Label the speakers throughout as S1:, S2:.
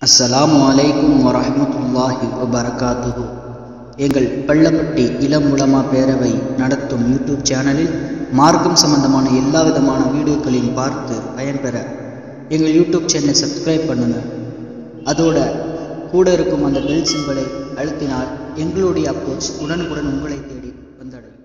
S1: அஸ்ஸலாமு அலைக்கும் வரஹ்மத்துல்லாஹி வபரகாத்துஹு எங்கள் பள்ளப்பட்டி இளம் உலமா பேரவை நடத்தும் யூடியூப் சேனலில் மார்க்கம் சம்பந்தமான எல்லா விதமான வீடியோக்களையும் பார்த்து பயன்பெற எங்கள் யூடியூப் சேனலை சப்ஸ்கிரைப் பண்ணுங்க அதோட கூட இருக்கும் அந்த பெல் சிம்பலை அழுத்தினால் எங்களுடைய அப்ரோச் உடனுக்குடன் உங்களை தேடி வந்தடையும்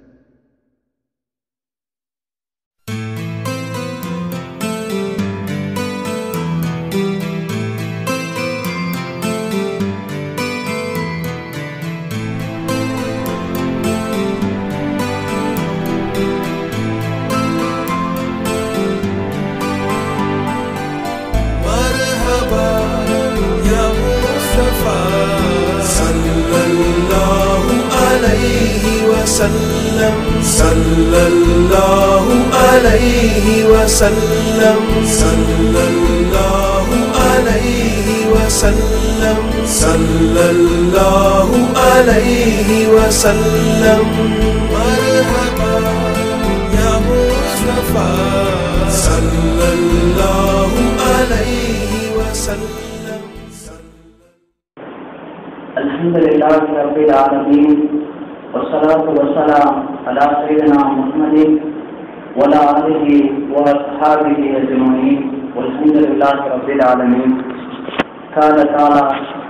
S2: مرحبا يا مصطفى صلى الله عليه وسلم صلى الله عليه وسلم صلى الله عليه وسلم صلى الله عليه وسلم مرحبا يا مصطفى صلى الله عليه وسلم
S3: الحمد لله رب العالمين والصلاة والسلام على سيدنا محمد وعلى آله وأصحابه أجمعين والحمد لله رب العالمين قال تعالى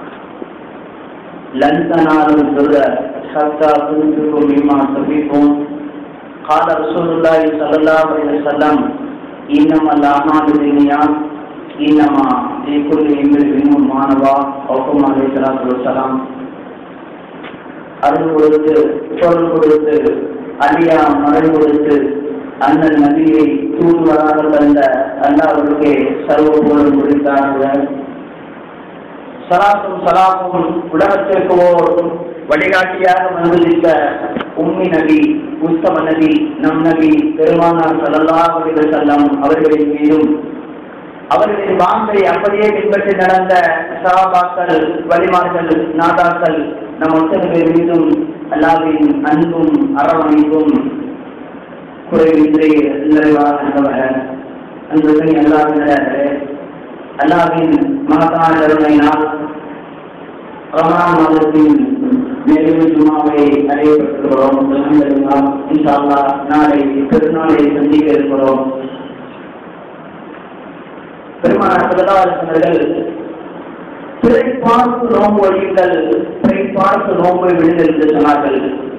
S3: لن تنالوا البر حتى تنفقوا مما تحبون قال رسول الله صلى الله عليه وسلم إنما الأعمال بالنيات إنما في كل امرئ ما نوى أو كما عليه الصلاة والسلام அருள் கொடுத்து பொருள் கொடுத்து அழியா மழை கொடுத்து அண்ணன் நபியை தூதுவராக தந்த அல்லாவிற்கே சர்வ புகழும் குறித்தார்கள் சலாத்தும் சலாமும் உலகத்திற்கு ஓர் வழிகாட்டியாக மனுதித்த உம்மி நபி உத்தம நபி நம் நபி பெருமானார் சல்லல்லாஹு அலைஹி வஸல்லம் அவர்களின் மீதும் அவர்களின் வாங்கை அப்படியே பின்பற்றி நடந்த சகாபாக்கள் வழிமார்கள் நாதாக்கள் நம் ஒத்தனை பேர் மீதும் அல்லாவின் அன்பும் அரவணைப்பும் குறைவின்றி நிறைவாக இருந்தவர் அன்புடன் அல்லாவினரே அல்லாவின் மகத்தான கருணையினால் ரமணான் மாதத்தின் நிறைவு ஜுமாவை அடையப்பட்டிருக்கிறோம் அல்ஹம்துலில்லாஹ் இன்ஷா அல்லாஹ் நாளை பெருநாளை சந்திக்க இருக்கிறோம் பெருமானார் அவர்கள் பிறை பார்த்து நோன்பு வழியுங்கள் பிறை பார்த்து நோன்பை விடுங்கள் என்று சொன்னார்கள்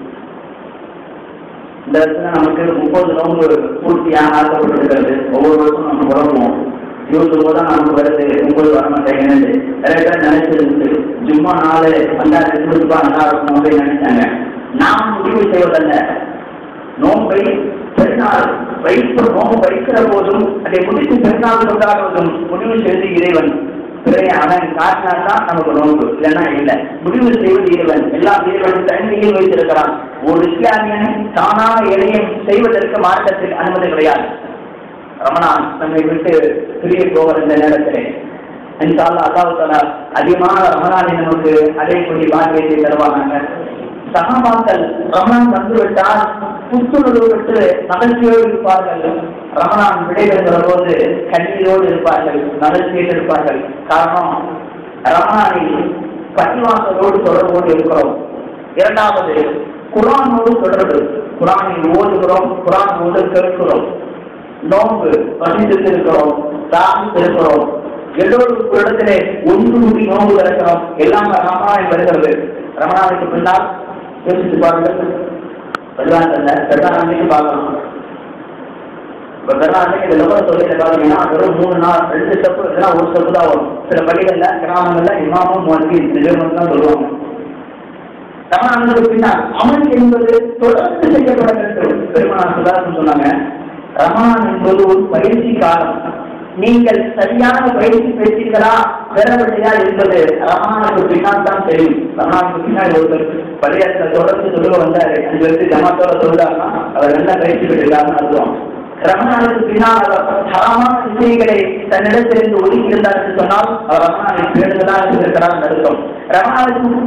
S3: இந்த இடத்துல நமக்கு முப்பது நோன்பு பூர்த்தியாக ஆக்கப்பட்டிருக்கிறது ஒவ்வொரு வருஷம் நம்ம குழம்புவோம் இருபது ரூபா தான் நமக்கு வருது முப்பது வர மாட்டேங்குது நிறைய பேர் நினைச்சிருந்து ஜும்மா நாலு வந்தாரு இருபது ரூபாய் நல்லா இருக்கும் அப்படின்னு நினைச்சாங்க நாம் முடிவு செய்வதல்ல நோன்பை பெருநாள் வைப்பு நோன்பு வைக்கிற போதும் அதை முடித்து பெருநாள் கொண்டாடுவதும் முடிவு செய்து இறைவன் பிறகு அவன் காட்டினால் தான் நமக்கு நோன்பு இல்லைன்னா இல்லை முடிவு செய்வது இறைவன் எல்லாம் இறைவன் தன்மையில் வைத்திருக்கிறான் ஒரு இஸ்லாமியன் தானாக எதையும் செய்வதற்கு மார்க்கத்தில் அனுமதி கிடையாது ரமணான் நம்மை விட்டு பிரிய போகிற இந்த நேரத்திலே இன்ஷால்லா அல்லாஹ் தஆலா அதிகமான ரமணானை நமக்கு அடையக்கூடிய பாக்கியத்தை தருவாங்க சகாபாக்கள் ரமணான் வந்துவிட்டால் புத்துணர்வு பெற்று மகிழ்ச்சியோடு இருப்பார்கள் ரமணான் விடைபெறுகிற போது கண்ணீரோடு இருப்பார்கள் மகிழ்ச்சியோடு இருப்பார்கள் காரணம் ரமணானை பட்டிவாசலோடு தொடர்போடு இருக்கிறோம் இரண்டாவது குரானோடு தொடர்பு குரானை ஓதுகிறோம் குரான் ஓது கேட்கிறோம் நோன்பு வசித்து இருக்கிறோம் தாமித்து இருக்கிறோம் எல்லோரும் ஒரு இடத்திலே ஒன்று கூடி நோன்பு இருக்கிறோம் எல்லாம் ரமணாய் வருகிறது ரமணாவுக்கு பின்னால் யோசித்து பாருங்கள் வருவாங்கல்ல பெருநாளைக்கு பார்க்கலாம் இப்போ பெருநாளைக்கு இந்த லோக தொழிலை பார்த்தீங்கன்னா வெறும் மூணு நாள் ரெண்டு ஸ்டெப்பு இல்லைன்னா ஒரு ஸ்டெப்பு தான் வரும் சில பள்ளிகள்ல கிராமங்கள்ல இமாமும் மொழி ரெண்டு பேர் மட்டும் தான் சொல்லுவாங்க ரமணானுக்கு பின்னால் அமல் என்பது தொடர்ந்து செய்யப்பட வேண்டும் பெருமானார் சுதாசன் சொன்னாங்க ரமணான் என்பது ஒரு பயிற்சி காலம் நீங்கள் சரியான பயிற்சி பெற்றீர்களா பெறவில்லையா என்பது ரமணானுக்கு பின்னால் தான் தெரியும் ரமணானுக்கு பின்னால் ஒருத்தர் பள்ளியாட்டில் தொடர்ந்து சொல்லுவ வந்தாரு அஞ்சு வருஷம் ஜமாத்தோட சொல்றாருன்னா அவர் என்ன பயிற்சி பெற்றிருக்காருன்னு அர்த்தம் ரமணானுக்கு பின்னால் அவர் தரமான விஷயங்களை தன்னிடத்திலிருந்து ஒதுக்கி இருந்தார் என்று சொன்னால் அவர் ரமணானை பேருந்துதான் இருக்கிறார் அர்த்தம் ரமணானுக்கு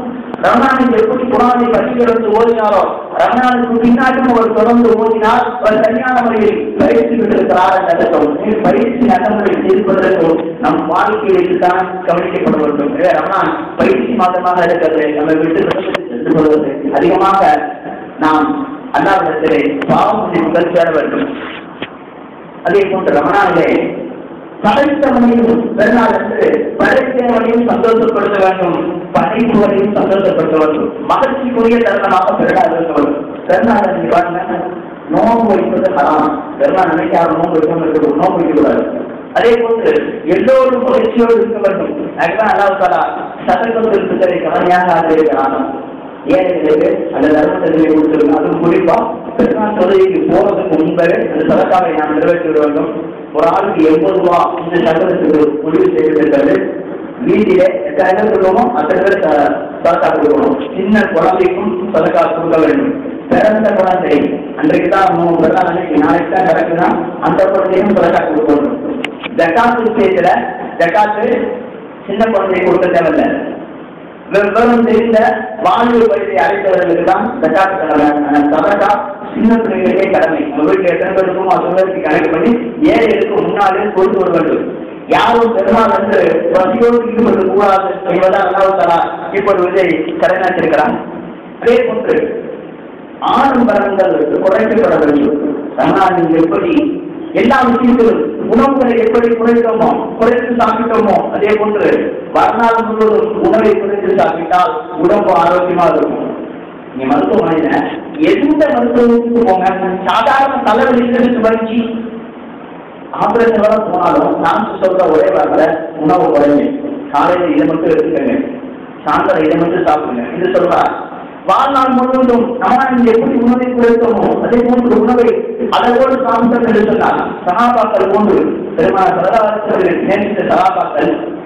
S3: ரமணானுக்கு எப்படி குரானை பள்ளிகளுக்கு ஓதினாரோ ரமணானுக்கு பின்னாலும் அவர் தொடர்ந்து ஓதினார் அவர் சரியான முறையில் பயிற்சி பெற்றிருக்கிறார் என்ற அர்த்தம். இந்த பயிற்சி நல்ல முறையில் இருப்பதற்கும் நம் வாழ்க்கையில் தான் கவனிக்கப்பட வேண்டும் எனவே ரமணான் பயிற்சி மாதமாக இருக்கிறது நம்மை விட்டு விலகி சென்று கொள்வது அதிகமாக நாம் அல்லாவிடத்திலே பாவம் முதல் சேர வேண்டும் அதே போன்று ரமணானிலே படைத்தவனையும் பெருநாள் என்று படைத்தவனையும் சந்தோஷப்படுத்த வேண்டும் படைப்புவனையும் சந்தோஷப்படுத்த வேண்டும் மகிழ்ச்சிக்குரிய தருணமாக பெருநாள் இருக்க வேண்டும் பெருநாள் அன்னைக்கு பாருங்க நோன்பு வைப்பது ஹராம் பெருநாள் அன்னைக்கு யாரும் நோன்பு வைக்காம இருக்க நோன்பு வைக்கக்கூடாது அதே போன்று எல்லோரும் மகிழ்ச்சியோடு இருக்க வேண்டும் அதுதான் அல்லாஹ் தாலா சதகத்தில் இருக்கிறதை கவனையாக ஆதரிக்கிறான் ஏழைகளுக்கு அந்த தர்மத்தை கொடுத்திருக்கோம் அதுவும் குறிப்பா பெருநாள் தொழுகைக்கு போறதுக்கு முன்பே அந்த சதக்காவை நாம் நிறைவேற்றி விட வேண்டும் ஒரு ஆளுக்கு எண்பது ரூபா இந்த சட்டத்துக்கு முடிவு செய்திருக்கிறது வீட்டிலே எத்தனை பேர் சொல்லுவோமோ அத்தனை பேர் ச- சதக்கா கொடுக்கணும் சின்ன குழந்தைக்கும் சதக்கா கொடுக்க வேண்டும் பிறந்த குழந்தை அன்றைக்கு தான் மூணு பிறந்த அன்னைக்கு நாளைக்கு தான் கிடக்குன்னா அந்த குழந்தையும் சதக்கா கொடுக்கணும் ஜக்காத்து விஷயத்துல ஜக்காத்து சின்ன குழந்தைக்கு கொடுக்க தேவையில்லை விவரம் தெரிந்த வாழ்வு வயதை அழைத்தவர்களுக்கு தான் ஜக்காத் கடமை ஆனால் சதக்கா சின்ன பிள்ளைகளுக்கே கடமை உங்க வீட்டில் எத்தனை பேர் இருக்குமோ அத்தனை பேருக்கு கணக்கு பண்ணி ஏழைகளுக்கு முன்னாலே கொடுத்து வர வேண்டும் யாரும் பெருமாள் என்று பசியோடு ஈடுபட்டு கூடாது என்பதான் அல்லாஹ் தலா இப்பொழுது இதை கடனாச்சிருக்கிறான் அதே போன்று ஆடம்பரங்கள் குறைக்கப்பட வேண்டும் ரமணானில் எப்படி எல்லா விஷயத்திலும் உணவுகளை எப்படி குறைத்தோமோ குறைத்து சாப்பிட்டோமோ அதே போன்று வாழ்நாள் முழுவதும் உணவை குறைத்து சாப்பிட்டால் உடம்பு ஆரோக்கியமா இருக்கும் நீ மருத்துவமனையில எந்த மருத்துவத்துக்கு போங்க சாதாரண தலைவலிகளுக்கு வச்சு ஆபரேஷன் வர போனாலும் நான் சொல்ற ஒரே வார்த்தை உணவு குறைங்க காலையில இதை மட்டும் எடுத்துக்கங்க சாயந்தரம் இதை மட்டும் சாப்பிடுங்க இது சொல்றார் வாழ்நாள் முழுவதும் நம்ம இங்க எப்படி உணவை குறைத்தோமோ அதே போன்று உணவை அதோடு சாப்பிட்டோம் என்று சொன்னார் சகாபாக்கள் போன்று பெருமான சரதாரத்தில் நேரிட்ட சகாபாக்கள்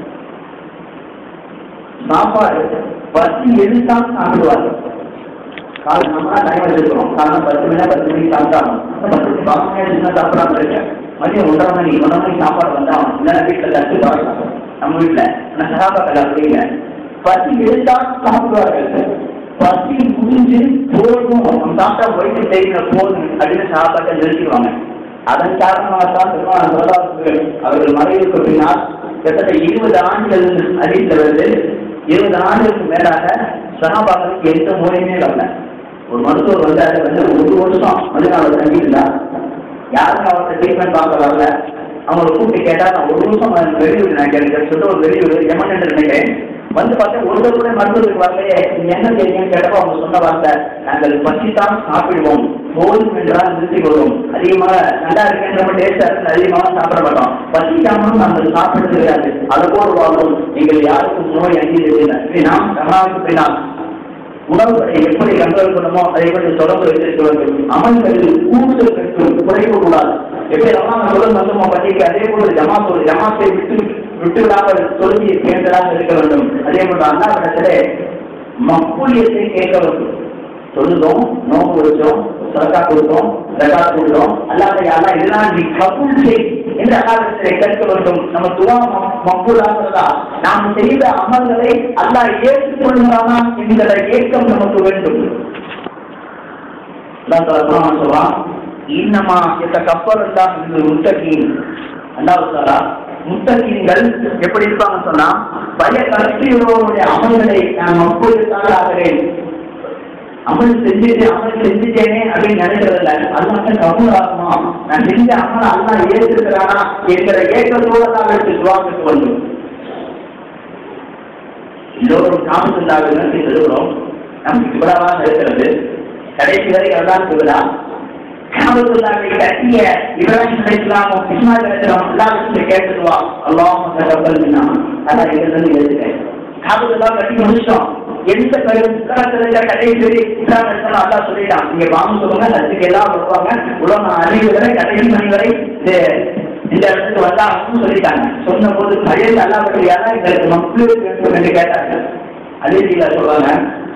S3: சாப்பாடு பசி எடுத்தால் சாப்பிடுவார்கள் காலை நம்ம டைம் வச்சிருக்கோம் காரணம் பத்து மணி பத்து மணிக்கு சாப்பிட்டாலும் பத்து மணி பாசம் எடுத்துனா சாப்பிடாம இருக்கேன் மதியம் ஒன்றரை மணி ஒன்றரை மணிக்கு சாப்பாடு வந்தாலும் இல்லைன்னா வீட்டில் தட்டு பாருங்க நம்ம வீட்டில் ஆனால் சகாபாக்கள் அப்படி இல்லை பசி எடுத்தால் சாப்பிடுவார்கள் பசி முடிஞ்சு போதும் நம்ம சாப்பிட்டா போயிட்டு செய்கிற போதும் அப்படின்னு சாப்பாட்டை நிறுத்திடுவாங்க அதன் காரணமாக தான் பெருமான சோதாசுகள் அவர்கள் மறைவுக்கு பின்னால் கிட்டத்தட்ட இருபது ஆண்டுகள் அறிவித்த வருது இருபது ஆண்டுகளுக்கு மேலாக சகாபாக்களுக்கு எந்த முறையுமே வரல ஒரு மருத்துவர் வந்து அதை வந்து ஒரு வருஷம் மதுராவில் தங்கியிருந்தா யாரும் அவர்கிட்ட ட்ரீட்மெண்ட் பார்க்க வரல அவங்களை கூப்பிட்டு கேட்டா நான் ஒரு நிமிஷம் வெளியூர் நான் கேட்கிறேன் சொல்லிட்டு ஒரு வெளியூர் எமன் என்று நினைக்கிறேன் வந்து பார்த்தா ஒரு கூட மருத்துவத்துக்கு வரலையே நீங்க என்ன செய்றீங்கன்னு கேட்டப்போ அவங்க சொன்ன வார்த்தை நாங்கள் பசித்தான் சாப்பிடுவோம் போதும் என்றால் நிறுத்திக் கொள்வோம் அதிகமாக நல்லா இருக்குன்ற நம்ம டேஸ்ட் அதிகமாக சாப்பிட மாட்டோம் பசிக்காமலும் நாங்கள் சாப்பிடுறது கிடையாது அதை போல் வாழும் நீங்கள் யாருக்கும் நோய் அங்கீகரிக்கல நாம் கமலாவுக்கு பின்னால் உணவுகளை எப்படி கண்ட்ரோல் பண்ணணுமோ அதை எப்படி தொடர்பு வைத்திருக்க வேண்டும் அமல்களில் கூடுதல் பெற்றும் குறைக்க கூடாது எப்படி ரமணான் தொடர்ந்து வந்தோமோ பண்டிகை அதே போல ஜமாத் ஒரு ஜமாத்தை விட்டு விட்டு விடாமல் தொழுதியை பேண்டதாக இருக்க வேண்டும் அதே போல அண்ணாவிடத்திலே மக்கூலியத்தை கேட்க வேண்டும் தொழுதோம் நோம்பு வச்சோம் சரக்கா கொடுத்தோம் ரகா கொடுத்தோம் அல்லாத யாரெல்லாம் இதெல்லாம் நீ கபூல் செய் என்று அல்லாவிடத்திலே கேட்க வேண்டும் நம்ம துவா மக்கூலாகிறதா நாம் செய்த அமல்களை அல்லாஹ் ஏற்றுக்கொள்கிறானா என்கிற ஏக்கம் நமக்கு வேண்டும் அல்லாஹ் தஆலா குர்ஆன் சொல்றான் இன்னமா இந்த கப்பல் எல்லாம் இது முத்தகீன் அல்லாஹ் தஆலா முத்தகீன்கள் எப்படி இருப்பாங்கன்னு சொன்னா பய கருத்தியுடைய அமல்களை நான் மக்கூலுக்காக ஆகிறேன் அமல் செஞ்சுட்டு அமல் செஞ்சுட்டேனே அப்படின்னு நினைக்கிறதில்ல அல்லாஹ் கபூல் ஆகுமா நான் செஞ்ச அமல் அல்லாஹ் ஏற்றுக்கிறானா என்கிற ஏக்கத்தோட தான் எடுத்து துவா கேட்க வேண்டும் எல்லோரும் காமத்துள்ளாக நிறுத்தி செல்கிறோம் நமக்கு இவ்வளவாக இருக்கிறது கடைசி வரை அதான் விழா காமத்துள்ளாவை கட்டிய இப்ராஹிம் அலைஹிஸ்ஸலாமும் இஸ்மாயில் அலைஹிஸ்ஸலாம் அல்லாஹ்விடத்தில் கேட்டுடுவா அல்லாஹ் தகவல் அதான் இதிலிருந்து எழுதுகிறேன் காபத்துல்லா கட்டி முடிச்சிட்டோம் எந்த கருத்துல கடைசி வரை இஸ்லாம் அலைஹிஸ்ஸலாம் அல்லாஹ் சொல்லிட்டான் நீங்க வாங்க சொல்லுங்க சத்துக்கு எல்லாம் வருவாங்க உலகம் அறிவு வரை கடைசி மணி வரை இது இந்த இடத்துக்கு வந்தா அப்படின்னு சொல்லிட்டாங்க சொன்ன போது பயன் அல்லாதபடியாக எங்களுக்கு மக்களுக்கு வேண்டும் என்று கேட்டாங்க அதே ரீதியில சொல்றாங்க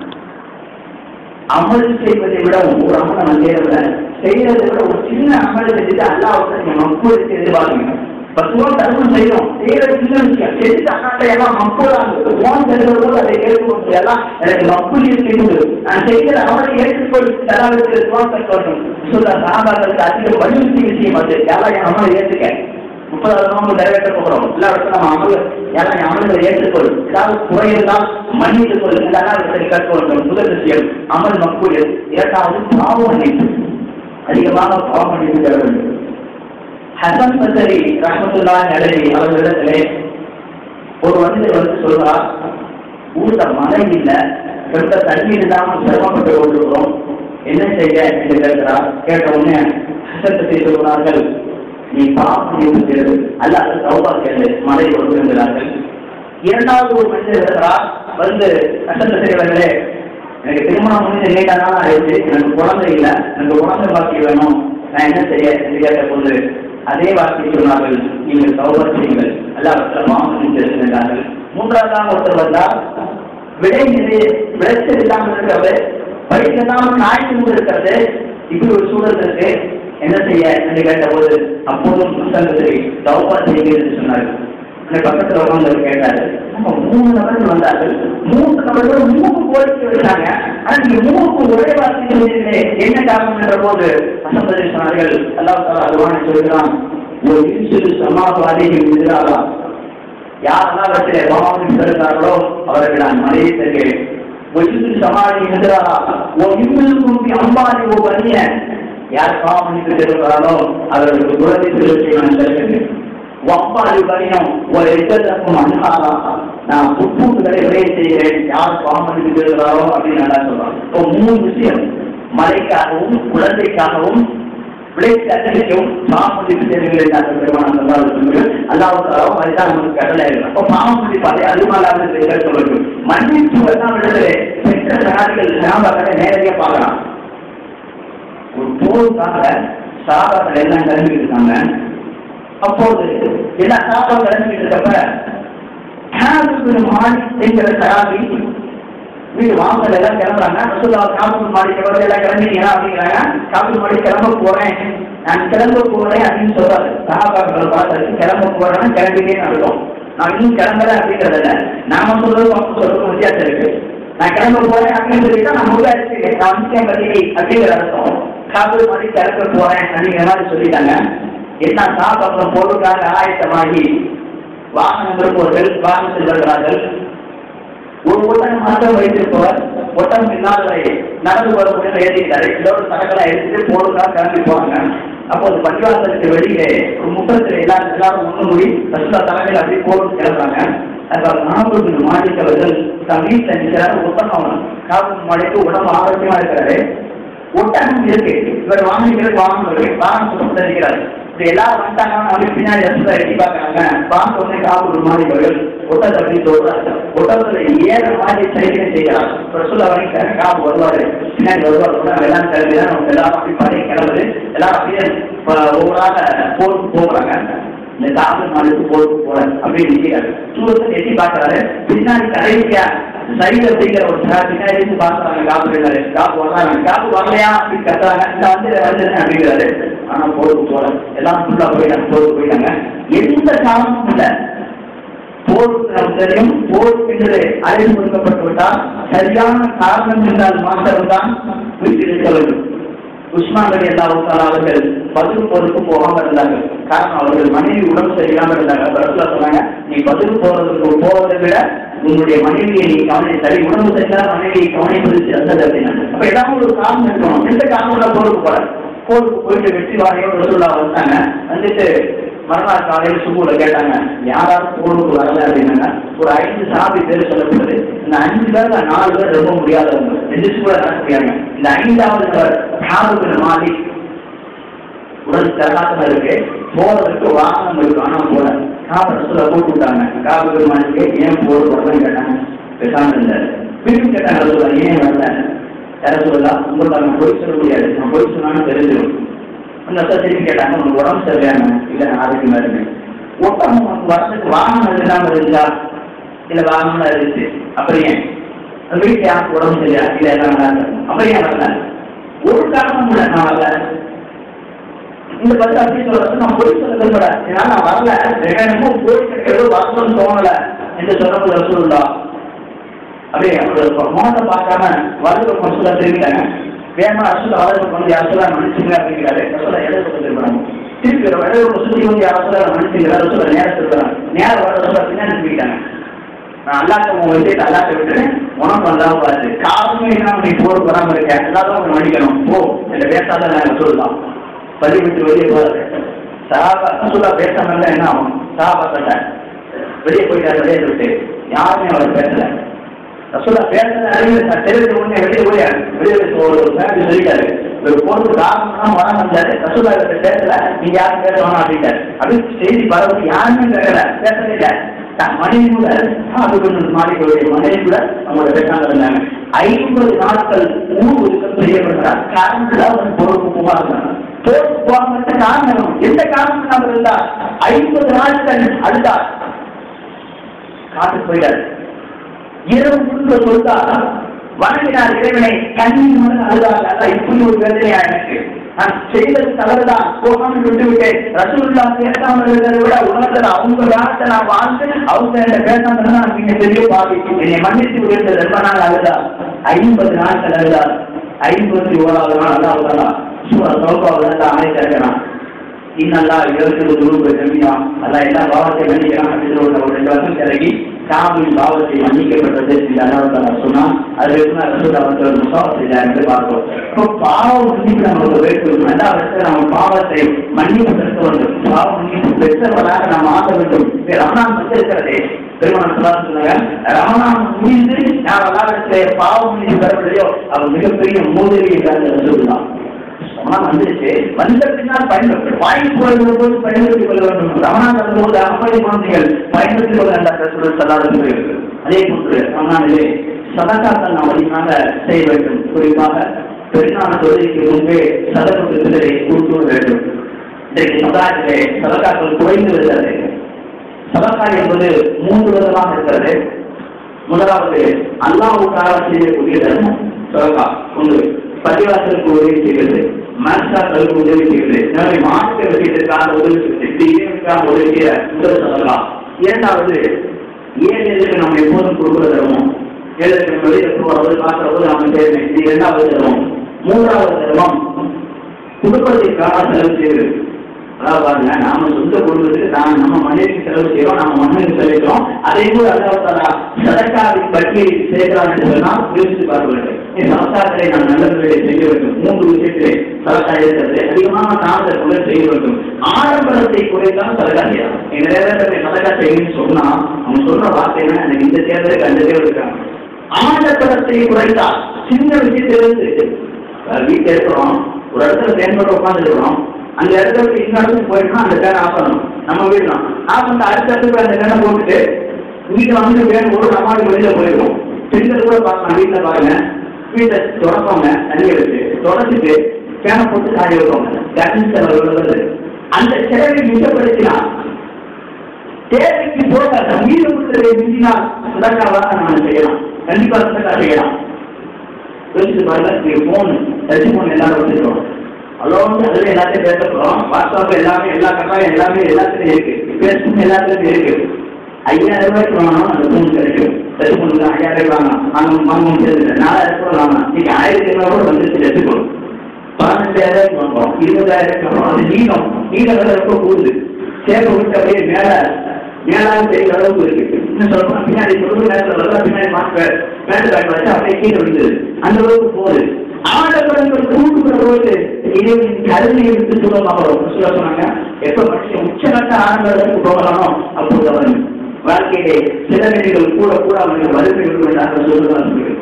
S3: அமல் செய்வதை விட ஒரு அமல் நம்ம செய்யறத செய்யறதை விட ஒரு சின்ன அமல் செஞ்சுட்டு அல்லாவுக்கு நீங்க மக்களுக்கு எதிர்பார்க்கணும் பத்து ரூபா தர்மம் செய்யணும் செய்யறது சின்ன விஷயம் செஞ்சு அண்ணாட்ட எல்லாம் மப்போதான் போன் தெரிஞ்சவர்கள் அதை கேட்கணும் எல்லாம் எனக்கு மப்பு இருக்குது நான் செய்கிற அவனை ஏற்றுக்கொள் தராவிற்கு ரூபா கட்டணும் சொல்ல சாபாக்களுக்கு அதிக வலியுறுத்தி விஷயம் அது எல்லாம் என் அமலை ஏற்றுக்க முப்பதாவது நோம்பு நிறைவேற்ற போகிறோம் எல்லா இடத்துல நம்ம அமல் எல்லாம் என் அமல்களை ஏற்றுக்கொள் ஏதாவது குறை இருந்தால் மன்னித்துக் கொள் இதெல்லாம் இடத்தை கற்றுக்கொள்ளும் முதல் விஷயம் அமல் மக்கூல் இரண்டாவது பாவம் மன்னிப்பு அதிகமாக பாவம் மன்னிப்பு தேவை வேண்டும் ஹசன் பசரி ரஹமத்துல்லாஹி அலைஹி அவர்களிடத்திலே ஒரு மனிதர் வந்து சொல்றார் ஊர்ல மழை இல்ல ரொம்ப தண்ணீர் இல்லாம சிரமப்பட்டு கொண்டிருக்கிறோம் என்ன செய்ய என்று கேட்கிறார் கேட்ட உடனே ஹசன் பசரி சொல்கிறார்கள் நீ பாவம் செய்து அல்லாத சௌபா கேளு மழை கொடுக்கிறார்கள் இரண்டாவது ஒரு மனிதர் இருக்கிறார் வந்து ஹசன் பசரி அவர்களே எனக்கு திருமணம் முடிஞ்ச லேட்டா தான் ஆயிடுச்சு எனக்கு குழந்தை இல்லை எனக்கு குழந்தை பாக்கி வேணும் நான் என்ன செய்ய என்று கேட்ட போது அதே வார்த்தை சொன்னார்கள் நீங்கள் சௌபர் செய்யுங்கள் எல்லாவற்றை மாமன் தெரிந்தார்கள் மூன்றாவதாக ஒருத்தர் வந்தால் விடை நிறைய விளைச்சல் இல்லாமல் இருக்கிறது பயிரெல்லாம் காய்ச்சி கொண்டு இருக்கிறது இப்படி ஒரு சூழல் இருக்கு என்ன செய்ய என்று கேட்டபோது அப்போதும் புத்தகத்தை சௌபா செய்யுங்கள் என்று சொன்னார்கள் அந்த பக்கத்துல உட்கார்ந்து கேட்டாரு நம்ம மூணு நபர்கள் வந்தார்கள் மூன்று நபர்கள் மூணு கோரிக்கை வச்சாங்க ஆனா நீங்க மூணுக்கு ஒரே வார்த்தை சொல்லியிருந்தே என்ன காரணம் என்ற போது அசம்பதி சொன்னார்கள் அல்லாஹ் தாலா அல்வானை சொல்கிறான் ஒரு இன்சிறு சமாபாதிகள் எதிராக யாரெல்லாம் வச்சிலே பாவம் செலுத்தார்களோ அவர்கள் நான் மனைவி தருகிறேன் ஒரு இன்சிறு சமாதி எதிராக ஒரு இம்மில் அம்பாதி ஒரு பணிய யார் பாவம் பண்ணிட்டு செல்கிறாரோ அவர்களுக்கு குழந்தை செலுத்தி நான் தருகிறேன் வப்பாடு கடினம் ஒரு எச்சத்துக்கும் அன்பாரா நான் உட்பூட்டுகளை விளைய செய்கிறேன் யார் பாம்பனுக்கு இருக்கிறாரோ அப்படின்னு நல்லா சொல்றாங்க இப்போ மூணு விஷயம் மழைக்காகவும் குழந்தைக்காகவும் விளைச்சலும் பாம்புக்கு தேவைகளை பெருமானம் சொன்னார்கள் அல்லாவுக்காகவும் அதுதான் நமக்கு கடலை அப்போ பாம்புக்கு பாதை அதுமாலாக சொல்லணும் மன்னிப்பு எல்லாம் விடுதலை பெற்ற சகாதிகள் ஞாபகத்தை நேரடியாக பார்க்கலாம் ஒரு போருக்காக சாபாக்கள் எல்லாம் கிளம்பிட்டு இருக்காங்க அப்போது எல்லா சாப்பாடு கிளம்பிட்டு இருக்கப்ப மாடி என்கிற சராபி வீடு வாங்கல எல்லாம் கிளம்புறாங்க ரசூல்லா காபூல் மாடி கிளம்பி எல்லாம் கிளம்பிட்டீங்களா அப்படிங்கிறாங்க காபூல் மாடி கிளம்ப போறேன் நான் கிளம்ப போறேன் அப்படின்னு சொல்றாரு சகாபாக்கள் பார்த்தாரு கிளம்ப போறேன்னா கிளம்பிட்டே நடக்கும் நான் இன்னும் கிளம்பல அப்படிங்கறது இல்ல நாம சொல்றது அவங்க சொல்றது வித்தியாசம் இருக்கு நான் கிளம்ப போறேன் அப்படின்னு சொல்லிட்டா நான் முன்னாடி நான் விஷயம் பத்தி அப்படிங்கிற அர்த்தம் காபூல் மாடி கிளம்ப போறேன் அப்படிங்கிற மாதிரி சொல்லிட்டாங்க என்ன சாப்பிட்ற பொருளுக்காக ஆயத்தமாகி வாகனம் இருப்பவர்கள் வாகனத்தில் வருகிறார்கள் ஒரு ஒட்டகம் மாத்திரம் வைத்திருப்பவர் ஒட்டகம் இல்லாதவரை நடந்து வரக்கூடிய எழுதிக்கிறாரு இதோட சரக்கெல்லாம் எடுத்துட்டு போடுறதுக்காக கிளம்பி போறாங்க அப்போது பள்ளிவாசலுக்கு வெளியிலே ஒரு முப்பத்தில் எல்லாரும் எல்லாரும் ஒன்று மூடி ரசுல்லா தலைமையில் அப்படியே போட்டு கிளம்புறாங்க அதுக்காக நாகூர் மாளிகவர்கள் தன் வீட்டில் நிற்கிறார் ஒட்டகம் காவல் மாளிகைக்கு உடம்பு ஆரோக்கியமா இருக்கிறாரு ஒட்டகம் இருக்கு இவர் வாங்கிக்கிறது வாங்க வாகனம் சுத்தம் இருக்கிறார் இப்படி எல்லாரும் வந்துட்டாங்க அவங்க பின்னாடி ரசத்தை எட்டி பார்க்கறாங்க பார்த்த உடனே காவல் மாளிகைகள் ஒட்டத்தை அப்படி சொல்றாங்க ஒட்டத்துல ஏற மாதிரி சரிக்கை செய்கிறார் ரசூல் வாங்கிட்டாங்க காப்பு வருவாரு பின்னாடி வருவார் உடனே எல்லாம் கிளம்பி தான் நம்ம எல்லாரும் அப்படி பழைய கிளம்புது எல்லாரும் அப்படியே ப- ஒவ்வொருவராக போட்டு போகிறாங்க இந்த காவல் மாலுக்கு போட்டு போறேன் அப்படின்னு நிற்கிறாரு தூரத்தை எட்டி பார்க்கறாரு பின்னாடி கடைசியா சைடு அப்படிங்கிற ஒரு சார் பின்னாடி இருந்து பார்க்கறாங்க காப்பு இருக்காரு காப்பு வர்றாங்க காப்பு வரலையா அப்படின்னு கத்துறாங்க இந்த வந்து வந்துருங்க அப்படிங்கிறாரு ஆனா போட்டு போறேன் எல்லாம் ஃபுல்லா போயிட்டாங்க போட்டு போயிட்டாங்க எந்த காரணமும் இல்லை போருக்கு நமக்கு தெரியும் போர் என்று அறிவு கொடுக்கப்பட்டு விட்டால் சரியான காரணம் என்றால் மாத்திரம்தான் வீட்டில் இருக்க வேண்டும் உஸ்மான் அலி அல்லாஹால அவர்கள் பதில் போருக்கு போகாம இருந்தார்கள் காரணம் அவர்கள் மனைவி உடம்பு சரியில்லாம இருந்தாங்க பரசுலா சொன்னாங்க நீ பதில் போறதுக்கு போவதை விட உன்னுடைய மனைவியை நீ கவனி சரி உடம்பு சரியில்லாத மனைவியை கவனிப்பது சிறந்தது அப்படின்னாங்க அப்ப ஏதாவது ஒரு காரணம் இருக்கணும் எந்த காரணம் போருக்கு போற போருக்கு போயிட்டு வெற்றி வாரையோட ரசூல்லா வந்தாங்க வந்துட்டு மறுநாள் காலையில் சுபூல கேட்டாங்க யாராவது போருக்கு வரல அப்படின்னாங்க ஒரு ஐந்து சாபி பேர் சொல்லப்படுது இந்த அஞ்சு பேர்ல நாலு பேர் ரொம்ப முடியாதவங்க ரெண்டு கூட நடக்க முடியாங்க இந்த ஐந்தாவது நபர் சாபுகள் மாறி உடல் தரலாக இருக்கு போறதுக்கு வாகனம் இருக்கு ஆனா போல காபு ரசூல போட்டு விட்டாங்க காபுகள் மாறிக்கு ஏன் போர் வரலன்னு கேட்டாங்க பேசாம இருந்தாரு மீண்டும் கேட்டாங்க ரசூலா ஏன் வரல யார சொல்லலாம் உங்களுக்கு நான் பொய் சொல்ல முடியாது நான் பொய் சொன்னாலும் தெரிஞ்சிடும் அந்த திருப்பி கேட்டாங்க உனக்கு உடம்பு சரியான இல்ல நான் ஆரோக்கியமா இருக்கேன் ஒட்டகம் உனக்கு வருஷத்துக்கு வாகனம் இல்லாம இருந்தா இல்ல வாகனம் இருந்துச்சு அப்புறம் ஏன் அந்த வீட்டுல யாருக்கு உடம்பு சரியா இல்ல எல்லாம் நல்லா இருக்கும் அப்புறம் ஏன் வரல ஒரு காரணம் இல்லை நான் வரல இந்த பதில் அப்படி சொல்றது நான் பொய் சொல்ல விரும்பல ஏன்னா நான் வரல என்னமோ போய் ஏதோ வரணும்னு தோணல என்று சொல்றது ரசூலுல்லா அப்படியே அவரோட முகத்தை பார்க்காம வலது பக்கம் ரசூலா திரும்பிட்டாங்க வேகமா ரசூலா வலது பக்கம் வந்து ரசூலா மன்னிச்சுங்க அப்படிங்கிறாரு ரசூலா இடது பக்கம் திரும்புறாங்க திருப்பி ஒரு இடது பக்கம் சுத்தி வந்து ரசூலா மன்னிச்சுங்கிறார் ரசூலா நேரம் திரும்புறாங்க நேரம் வர ரசூலா பின்னாடி திரும்பிட்டாங்க நான் அல்லாட்ட உன் விட்டு அல்லாட்ட விட்டுறேன் உனக்கு வந்தாம பாரு காரணமே என்ன நீ போர் வராம இருக்க எல்லாரும் உன்னை மன்னிக்கணும் போ இந்த பேசாத நான் சொல்லலாம் பள்ளி விட்டு வெளியே போறாரு சாபா ரசூலா பேசாம இருந்தா என்ன ஆகும் சாபா கேட்டார் வெளியே போயிட்டாரு வெளியே விட்டு யாருமே அவர் பேசல ரசூலா பேசுறது அறிவு தெரிவித்த உடனே வெளியே போய் வெளியே போய் ஒரு ஃபேமிலி சொல்லிட்டாரு ஒரு பொண்ணு காரணம் வர வந்தாரு ரசூலா கிட்ட பேசல நீங்க யாரும் பேச வேணாம் அப்படின்ட்டாரு அப்படி செய்தி பரவ யாருமே பேசல பேசவே இல்லை தன் மனைவி கூட அது கொஞ்சம் மாறிக்கொள்ளுடைய மனைவி கூட அவங்களோட பேசாம இருந்தாங்க ஐம்பது நாட்கள் ஊர் ஒதுக்கம் செய்யப்படுறார் காரணத்துல அவர் பொறுப்பு போவா இருந்தாங்க பொறுப்பு போகாம காரணம் எந்த காரணம் அவர் இருந்தார் ஐம்பது நாட்கள் அழுதார் காட்டுக்கு போயிட்டார் இரவு முன்பு சொல்றார் வணங்கினார் இறைவனை கண்ணீர் மகன் அழுதார் அதான் இப்படி ஒரு வேதனையா எனக்கு நான் செய்தது தவறுதான் போகாமல் விட்டு விட்டேன் ரசூல்லா பேசாமல் இருந்ததை விட உலகத்துல அவங்க காலத்தை நான் வாழ்ந்து அவங்க என்ன பேசாமல் இருந்தா நான் நீங்க பெரிய பாவி என்னை மன்னித்து விடுறது ரொம்ப நாள் அழுதா ஐம்பது நாட்கள் அழுதார் ஐம்பத்தி ஓராவது நாள் அல்லாவுதா சூழ சௌகாவில் அமைச்சிருக்கிறான் இன்னல்லா இருபத்தி துருவ ஜமியா அல்ல எல்லா பாவத்தை மன்னிக்கிறான் அப்படின்னு ஒரு ஒரு ரெண்டு வருஷம் இறங்கி காமின் பாவத்தை மன்னிக்கப்பட்டது இந்த அல்லாஹ் சொன்னா அது என்ன ரசூல் அவர்கள் முசாஃபா செய்தார் என்று பார்த்தோம் இப்போ பாவம் மன்னிப்பு நமக்கு வேண்டும் ரெண்டாவது நம்ம பாவத்தை மன்னிப்பு பெற்ற வேண்டும் பாவ மன்னிப்பு பெற்றவர்களாக நாம் ஆக வேண்டும் இது ரமணான் வந்திருக்கிறதே பெருமாள் சொல்லாத சொன்னாங்க ரமணான் முடிந்து நான் அல்லாவிடத்தை பாவம் மன்னிப்பு பெறவில்லையோ அவர் மிகப்பெரிய மோதலி என்றார் சொல்லலாம் ரமணான் வந்துருச்சு வந்த பின்னால் பயன்படுத்த வாய்ப்பு வருகிற போது பயன்படுத்திக் கொள்ள வேண்டும் ரமணான் வரும்போது அப்படி குழந்தைகள் பயன்படுத்திக் கொள்ள வேண்டாம் சொல்ல சொல்லாத அதே போன்று ரமணானிலே சதக்காக்கள் நாம் அதிகமாக செய்ய வேண்டும் குறிப்பாக பெருநாள் தொழிலுக்கு முன்பே சதக்கு சிலரை கூட்டு வேண்டும் இன்றைக்கு சமுதாயத்திலே சதக்காக்கள் குறைந்து வருகிறது சதக்கா என்பது மூன்று விதமாக இருக்கிறது முதலாவது அல்லாவுக்காக செய்யக்கூடிய தர்மம் சதக்கா ஒன்று பள்ளிவாசலுக்கு உதவி செய்கிறது மனசாக்களுக்கு உதவி செய்கிறது எனவே மாற்ற விஷயத்திற்காக உதவி செய்கிறது தீவிரக்காக உதவி செய்ய முதல் சொல்லலாம் இரண்டாவது ஏழைகளுக்கு நம்ம எப்போதும் கொடுக்கிற தர்மம் ஏழைகளுக்கு நம்ம வெளியே போகிறது பார்க்கிற போது நம்ம செய்யணும் இது இரண்டாவது தர்மம் மூன்றாவது தர்மம் குடும்பத்திற்காக செலவு செய்வது அதாவது பாருங்க நாம சொந்த குடும்பத்துக்கு நான் நம்ம மனைவிக்கு செலவு செய்யறோம் நம்ம மண்ணுக்கு செலவிக்கிறோம் அதே போல அல்லாஹ் சதக்காவின் பற்றி சேர்க்கிறான் என்று சொன்னால் யோசித்து பார்க்க வேண்டும் இந்த சமஸ்தாரத்தை நான் நல்லவர்களை செய்ய வேண்டும் மூன்று விஷயத்திலே சதக்கா இருக்கிறது அதிகமாக தாமதத்துடன் செய்ய வேண்டும் ஆடம்பரத்தை குறைத்தால் சதக்கா செய்யலாம் இந்த நேரத்தில் சதக்கா செய்யணும்னு சொன்னா அவங்க சொல்ற வார்த்தை என்ன எனக்கு இந்த தேர்தலுக்கு அந்த தேர்தல் இருக்காங்க ஆடம்பரத்தை குறைத்தால் சின்ன விஷயத்திலிருந்து வீட்டில் இருக்கிறோம் ஒரு இடத்துல தேன்பட்டு உட்காந்துருக்கிறோம் அந்த இடத்துல விட்டு இந்த இடத்துக்கு போயிட்டோம்னா அந்த ஃபேன் ஆஃப் பண்ணணும் நம்ம வீடலாம் ஆஃப் பண்ணிட்டு அடுத்த இடத்துக்கு போய் அந்த ஃபேனை போட்டுட்டு வீட்டில் வந்து ஃபேன் ஒரு நம்மளுக்கு வெளியில போயிடுவோம் பெண்கள் கூட பார்க்கலாம் வீட்டில் பாருங்க வீட்டை தொடப்பவங்க தண்ணி எடுத்து தொடச்சிட்டு ஃபேனை போட்டு காய வைப்பாங்க கரண்ட் செலவு வருது அந்த செலவை மிச்சப்படுத்தினா தேவைக்கு போக அந்த மீது கொடுத்ததை மிஞ்சினால் சதக்காவாக நம்ம செய்யலாம் கண்டிப்பா சதக்கா செய்யலாம் யோசிச்சு பாருங்க நீங்க போன் டச் போன் எல்லாரும் வச்சிருக்கோம் அதோ வந்து அதுல எல்லாத்தையும் பேச போறோம் வாட்ஸ்அப் எல்லாமே எல்லா கட்டாயம் எல்லாமே எல்லாத்துலயும் இருக்கு பேஸ்புக் எல்லாத்துலயும் இருக்கு ஐயாயிரம் ரூபாய்க்கு வாங்கணும் அந்த போன் கிடைக்கும் டச் போனுக்கு ஐயாயிரம் ரூபாய் வாங்கலாம் வாங்க வாங்க முடியாது நாலாயிரம் ரூபாய் வாங்கலாம் நீங்க ஆயிரத்தி ஐநூறு ரூபாய் வந்துருச்சு எடுத்துக்கணும் பதினஞ்சாயிரம் வாங்குறோம் இருபதாயிரம் வாங்குறோம் அது நீளம் நீளம் வேலை ரொம்ப கூடுது சேவை விட்டு அப்படியே மேல மேலாக தெரிகிற அளவுக்கு இருக்கு இன்னும் சொல்ல போனா பின்னாடி சொல்லுங்க நேரத்தில் வரலாம் பின்னாடி மாற்ற மேட்டு பேக் வச்சு அப்படியே கீழே விழுந்தது அந்த அளவுக்கு போகுது ஆடம்பரங்கள் கூட்டுகிற போது இறைவனின் கருணை எடுத்து சுலமாக வரும் சொல்ல சொன்னாங்க எப்ப மனுஷன் உச்சகட்ட ஆடம்பரத்துக்கு போகலாமோ அப்போது அவன் வாழ்க்கையிலே சில நிலைகள் கூட கூட அவனுக்கு வறுமை விடுவதாக சொல்லுவாங்க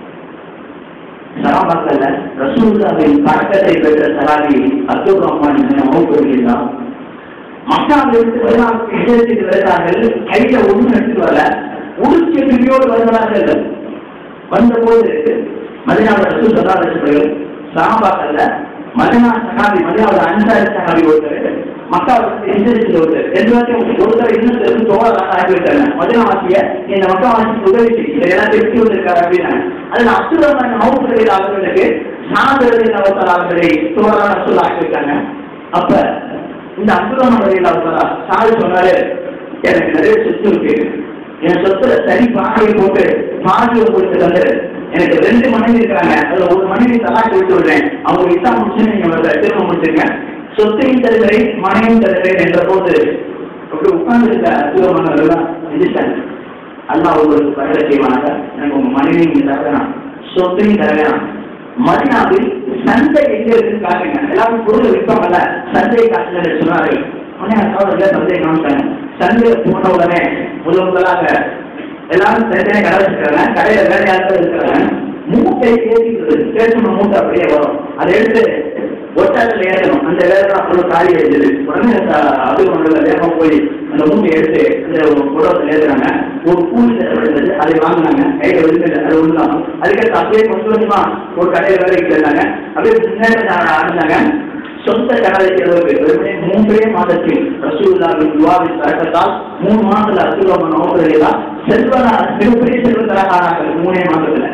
S3: சகாபாக்கல்ல ரசூல்லாவின் பழக்கத்தை பெற்ற சராபி அப்துல் ரஹ்மான் மௌபுரிதான் மக்காவிலிருந்து பதினான்கு இடத்துக்கு வருகிறார்கள் கையில ஒன்றும் எடுத்து வரல உடுச்ச பிரியோடு வருகிறார்கள் வந்தபோது மதினாவோட ரசூல் சதாரர்கள் சகாபாக்கல்ல மதினா சகாபி மதினாவோட அன்சாரி சகாபி ஒருத்தர் மக்காவுக்கு எந்திரிச்சு ஒருத்தர் ரெண்டு பேர்த்தையும் ஒருத்தர் இன்னொருத்தர் தோழராக ஆகிவிட்டாங்க மதினாவாசிய இந்த மக்காவாசிக்கு உதவி செய்யும் இதை எல்லாம் திருப்பி வந்திருக்காரு அப்படின்னாங்க அதுல அப்துல் ரஹ்மான் மவுசுரையில் அவர்களுக்கு சாதரத்தில் அவர்கள் அவர்களை தோழராக சொல்ல ஆகிவிட்டாங்க அப்ப இந்த அப்துல்லா வரையில் அவங்களா சாரு சொன்னாரு எனக்கு நிறைய சொத்து இருக்கு என் சொத்துல சரி பாகையை போட்டு பாதி உங்களுக்கு தந்து எனக்கு ரெண்டு மனைவி இருக்கிறாங்க அதுல ஒரு மனைவி தலாக்கு விட்டு விடுறேன் அவங்க இசா முடிச்சு நீங்க வரல திரும்ப முடிச்சிருங்க சொத்தையும் தருகிறேன் மனைவியும் தருகிறேன் என்ற போது அப்படி உட்கார்ந்து இருக்க அற்புதமானவர்கள் எதிர்த்தாங்க அல்லாஹ் உங்களுக்கு பரவ செய்வானாக எனக்கு உங்க மனைவியும் நீங்க தர வேணாம் சொத்தையும் தர வேணாம் மதினாவில் சந்தை எங்க இருக்குன்னு காட்டுங்க எல்லாரும் பொருள் விற்பாங்கல்ல சந்தையை காட்டுங்க சொன்னார்கள் உடனே சோதரில் சந்தையை காமிச்சாங்க சந்தையில போன உடனே முதல் முதலாக எல்லாரும் தனித்தனி கடை வச்சிருக்காங்க கடையில வேற யாரும் இருக்கிறாங்க மூட்டை ஏற்றிக்கிறது பேசணும் மூட்டை அப்படியே வரும் அதை எடுத்து ஒட்டாட்டில் ஏற்றணும் அந்த வேலை அப்புறம் காலி அடிச்சது உடனே அது ஒன்றுல வேகமாக போய் அந்த மூட்டை எடுத்து அந்த குடத்தில் ஏற்றுறாங்க ஒரு கூலி தேவைப்படுது அதை வாங்கினாங்க கையில் விழுந்து அது ஒன்றுதான் அதுக்கடுத்து அப்படியே கொஞ்சம் கொஞ்சமா ஒரு கடையில் வேலைக்கு சேர்ந்தாங்க அப்படியே முன்னேற்ற ஆரம்பிச்சாங்க சொந்த கடலை தேர்வு மூன்றே மாதத்தில் ரசூல்லாவின் துவாவின் தரக்கத்தால் மூணு மாதத்துல அசுரமன் நோக்கிறதா செல்வனா மிகப்பெரிய செல்வந்தராக ஆனார்கள் மூணே மாதத்துல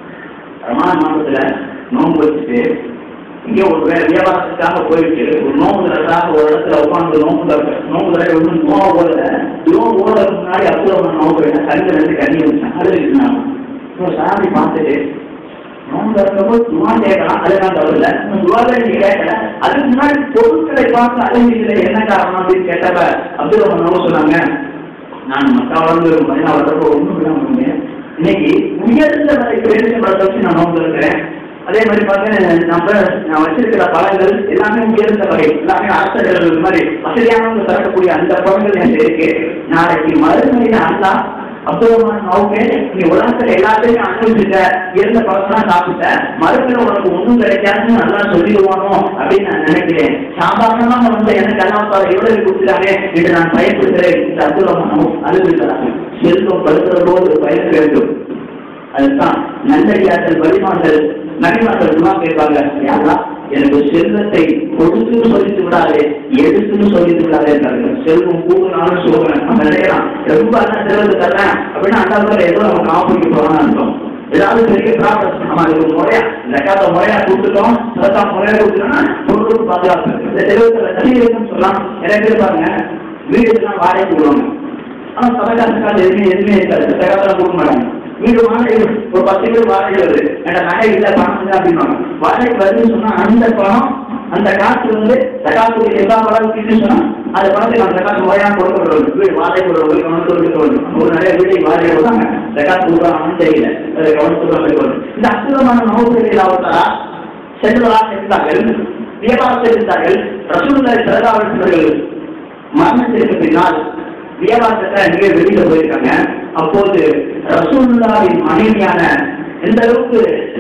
S3: ரமான் மாதத்துல நோன்பு வச்சுட்டு இங்க ஒரு வேற வியாபாரத்துக்காக போயிட்டு ஒரு நோம்பு தரக்காக ஒரு இடத்துல உட்காந்து நோம்பு தர நோம்பு தர ஒன்றும் நோவ ஓடல நோம்பு ஓடுறதுக்கு முன்னாடி அசுரமன் நோம்பு கண்ணு ரெண்டு கண்ணி வச்சாங்க அது இருந்தாங்க சாமி பார்த்துட்டு நோன்பு திறந்தபோது துவா கேட்கலாம் அதுதான் தவிர துவாவை நீங்க கேட்கல அதுக்கு முன்னாடி பொருட்களை பார்த்து அழிஞ்சதுல என்ன காரணம் அப்படின்னு கேட்டப்ப அப்துல் ரஹ்மான் சொன்னாங்க நான் மக்கா வளர்ந்து மதினா வளர்றப்போ ஒண்ணும் இல்லாம இன்னைக்கு உயர்ந்த வரைக்கும் வெளிச்சம் படத்தை வச்சு நான் நோன்பு இருக்கிறேன் அதே மாதிரி பார்த்தீங்கன்னா நம்ம நான் வச்சிருக்கிற பழங்கள் எல்லாமே உயர்ந்த வகை எல்லாமே அரசர்கள் மாதிரி வசதியானவங்க தரக்கூடிய அந்த பழங்கள் எனக்கு இருக்கு நாளைக்கு மறுமையில அல்லா அப்துல்லமான் நோக்கே நீ உலகத்துல எல்லாத்தையும் அனுபவிச்சுட்ட இருந்த பழக்கம் சாப்பிட்ட மறுமையில உனக்கு ஒன்றும் கிடைக்காதுன்னு நல்லா சொல்லிடுவானோ அப்படின்னு நான் நினைக்கிறேன் சாதாரணமா வந்து எனக்கு எல்லாம் எவ்வளவு கொடுத்துட்டாங்க என்று நான் பயப்படுகிறேன் இந்த அப்துல்லமானோ அனுபவிக்கிறாங்க செல்வம் படுத்துற போது பயன் வேண்டும் அதுதான் நல்லடியார்கள் வழிமார்கள் நபிமார்கள் குணா கேட்பாங்க யாரா எனக்கு செல்வத்தை கொடுத்துன்னு சொல்லிட்டு விடாதே எடுத்துன்னு சொல்லிட்டு விடாதே என்றார்கள் செல்வம் கூடுனாலும் சோகனை நம்ம நினைக்கலாம் ரொம்ப அண்ணா செல்வத்தை தரேன் அப்படின்னா அந்த இடத்துல ஏதோ நம்ம காப்பிக்க போறான்னு அர்த்தம் ஏதாவது பெரிய ப்ராப்ளம் நம்ம அதுக்கு முறையா இந்த காலத்தை முறையா கொடுத்துட்டோம் சத்தம் முறையா கொடுத்துட்டோம்னா பொருளுக்கு பாதுகாப்பு இந்த செல்வத்தை ரசிகர்கள் சொல்லலாம் நிறைய பேர் பாருங்க வீடுக்கெல்லாம் வாடகை விடுவாங்க ஆனா சமயக்காரத்துக்காக எதுவுமே எதுவுமே இருக்காது தகவலாம் கொடுக்க மாட்டாங்க வீடு வாடகை ஒரு பத்து பேர் வாடகை வருது என்கிட்ட நகை இல்லை பணம் இல்லை அப்படின்வாங்க வாடகை வருதுன்னு சொன்னா அந்த பணம் அந்த காசு வந்து தகாத்துக்கு எல்லா பணத்துக்கு சொன்னா அந்த பணத்தை நம்ம தகாத்து முறையாக கொடுக்க வேண்டும் வீடு வாடகை கொடுக்க கவனத்தில் இருக்க வேண்டும் ஒரு நிறைய வீட்டை வாடகை கொடுத்தாங்க தகாத்து கொடுக்குறாங்கன்னு தெரியல அதை கவனத்தில் இருக்க வேண்டும் இந்த அற்புதமான நோக்குகளில் அவர்த்தா செல்வராக இருந்தார்கள் வியாபாரத்தில் இருந்தார்கள் ரசூலுல்லாஹி ஸல்லல்லாஹு அலைஹி வஸல்லம் மரணத்திற்கு பின்னால் வியாபாரத்தை அங்கே வெளியில போயிருக்காங்க அப்போது ரசூலுல்லாவின் மனைவியான எந்த அளவுக்கு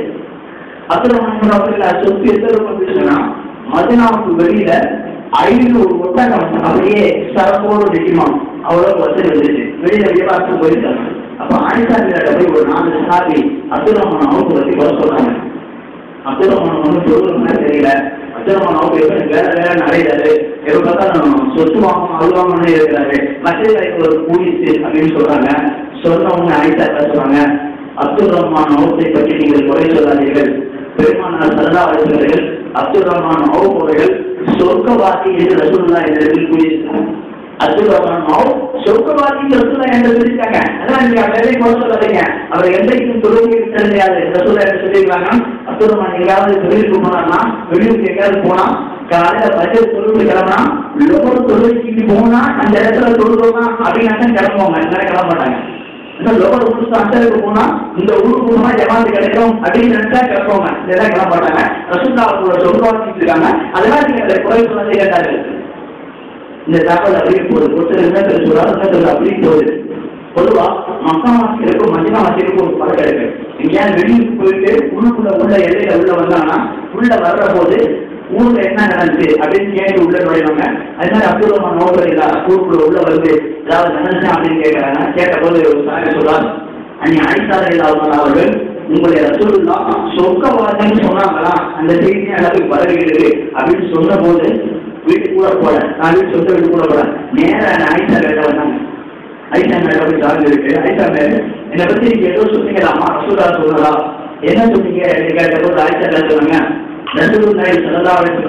S3: அப்துல் அவர்கள் சொத்து எந்த அளவுக்கு வந்துச்சுன்னா மதினாவுக்கு வெளியில ஐநூறு ஒட்டகம் அப்படியே சரப்போடு நிற்குமா அவ்வளவு வசதி வந்துச்சு வெளியில வியாபாரத்துக்கு போயிருக்காங்க அப்ப ஆயிஷா போய் ஒரு நாலு சாதி அப்துல் ரஹ்மான் அவங்க பத்தி வர சொல்றாங்க அப்துல் ரஹ்மான் ஒன்றும் சொல்லுங்க தெரியல அப்துல் ரஹ்மான் அவங்க எப்படி வேற வேற நிறையாது எப்ப பார்த்தாலும் சொத்து வாங்கணும் அது வாங்கணும் இருக்கிறாரு மற்ற ஒரு கூலிச்சு அப்படின்னு சொல்றாங்க சொன்னவங்க ஆயிஷா பேசுவாங்க அப்துல் ரஹ்மான் அவுத்தை பற்றி நீங்கள் குறை சொல்லாதீர்கள் பெருமானார் சல்லா அழைத்தவர்கள் அப்துல் ரஹ்மான் அவுப் அவர்கள் சொர்க்கவாசி என்று ரசூல்லா என்ற இடத்தில் கூறியிருக்கிறார் அப்துல் ரஹ்மான் அவுப் சொர்க்கவாசி என்று ரசூல்லா என்று சொல்லியிருக்காங்க அதான் நீங்க வேலை குறை சொல்லாதீங்க அவர் என்றைக்கும் தொழுகை தெரியாது ரசூல்லா என்று சொல்லியிருக்காங்க அப்துல் ரஹ்மான் எங்கேயாவது தொழிலுக்கு போனார்னா வெளியூருக்கு எங்கேயாவது போனா காலையில பஜர் தொழுது கிளம்புனா லோகர் தொழுகைக்கு போனா அந்த இடத்துல தொழுதோமா அப்படின்னு தான் கிளம்புவாங்க எல்லாரும் கிளம்ப மாட்டாங்க இந்த லோகர் முடிச்சு அந்த இடத்துக்கு போனா இந்த ஊருக்கு போனா ஜமாத்து கிடைக்கும் அப்படின்னு நினைச்சா கிளம்புவாங்க இதெல்லாம் கிளம்ப மாட்டாங்க ரசூல்லா அவங்களோட சொர்க்கவாசிட்டு இருக்காங்க அதெல்லாம் நீங்க அதை குறை சொல்லாதே கேட்டார்கள் இந்த தகவல் அப்படியே போகுது ஒருத்தர் என்ன சொல்றாரு இன்னொருத்தர் அப்படியே போகுது பொதுவா மக்கா வாசிகளுக்கும் மதினா வாசிகளுக்கும் ஒரு பழக்கம் இருக்கு எங்கேயாவது வெளியூருக்கு போயிட்டு உள்ளுக்குள்ள உள்ள எல்லையில உள்ள வந்தாங்கன்னா உள்ள வர்ற போது ஊர்ல என்ன நடந்துச்சு அப்படின்னு கேட்டு உள்ள நுழைவாங்க அது மாதிரி அபூர்வமா நோக்கம் இல்ல ஊருக்குள்ள உள்ள வந்து ஏதாவது நடந்துச்சு அப்படின்னு கேட்கறாங்க கேட்ட போது ஒரு சாரி சொல்றார் அன்னி அடித்தார இல்லாமல் அவர்கள் உங்களுடைய ரசூலுல்லா சொர்க்கவாதம்னு சொன்னாங்களா அந்த செய்தி அளவுக்கு பரவுகிறது அப்படின்னு சொன்ன போது வீட்டுக்கு கூட போல நான் வீட்டு சொந்த வீட்டு கூட போல நேரா ஐசா வேலை வந்தாங்க ஐசா மேல போய் சார்ந்து இருக்கு ஐசா மேல என்னை பத்தி நீங்க ஏதோ சொன்னீங்களாமா ரசூலா சொன்னதா என்ன சொன்னீங்க அப்படின்னு கேட்ட போது ஐசா என்ன சொன்னாங்க ரசூலுல்லாஹி ஸல்லல்லாஹு அலைஹி வஸல்லம்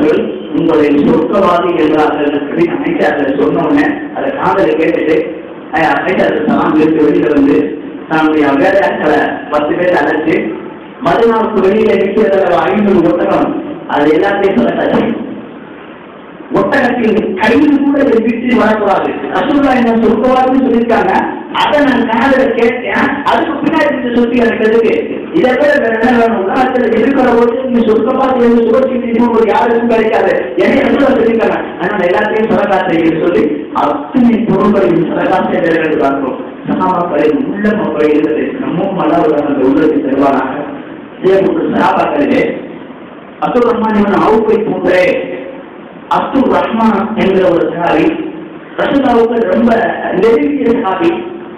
S3: உங்களை சொர்க்கவாதி என்றார்கள் அப்படின்னு அமைச்சர் சொன்ன உடனே அதை காதலை கேட்டுட்டு அஹ், அமைச்சர் சலாம் இருந்து வெளியில வந்து தன்னுடைய வேலையாட்களை பத்து பேர் அழைச்சு மறுநாளுக்கு வெளியில நிற்கிறத ஐநூறு ஒட்டகம் அது எல்லாத்தையும் சொல்லட்டாச்சு ஒட்டகத்தின் கையில் கூட இதை விட்டு வரக்கூடாது ரசூல்லா என்ன சொல்லுவாருன்னு சொல்லியிருக்காங்க அதை நான் காதல கேட்டேன் அதுக்கு பின்னாடி இந்த சுத்தி இருக்கிறதுக்கு இதை விட வேற என்ன வேணும் உலகத்துல இருக்கிற போது நீங்க சொர்க்கமா சேர்ந்து சுகர்ச்சி ஒரு யாருக்கும் கிடைக்காது என்ன ரசூல்லா சொல்லியிருக்காங்க அதனால எல்லாத்தையும் சரகாசை சொல்லி அத்தனை பொருள்களையும் சரகாசை வேறு பார்க்கிறோம் சகாபாக்களை உள்ள மக்களை இருந்தது நம்ம மல்லாவுடன் அந்த உள்ளத்தை செல்வானாக இதே போன்று சகாபாக்களிலே அப்துல் ரஹ்மான் இவன் அவுப்பை போன்றே அப்துல் ரஹ்மான் என்கிற ஒரு சஹாபி ரசூலாவுக்கு ரொம்ப நெருங்கிய சஹாபி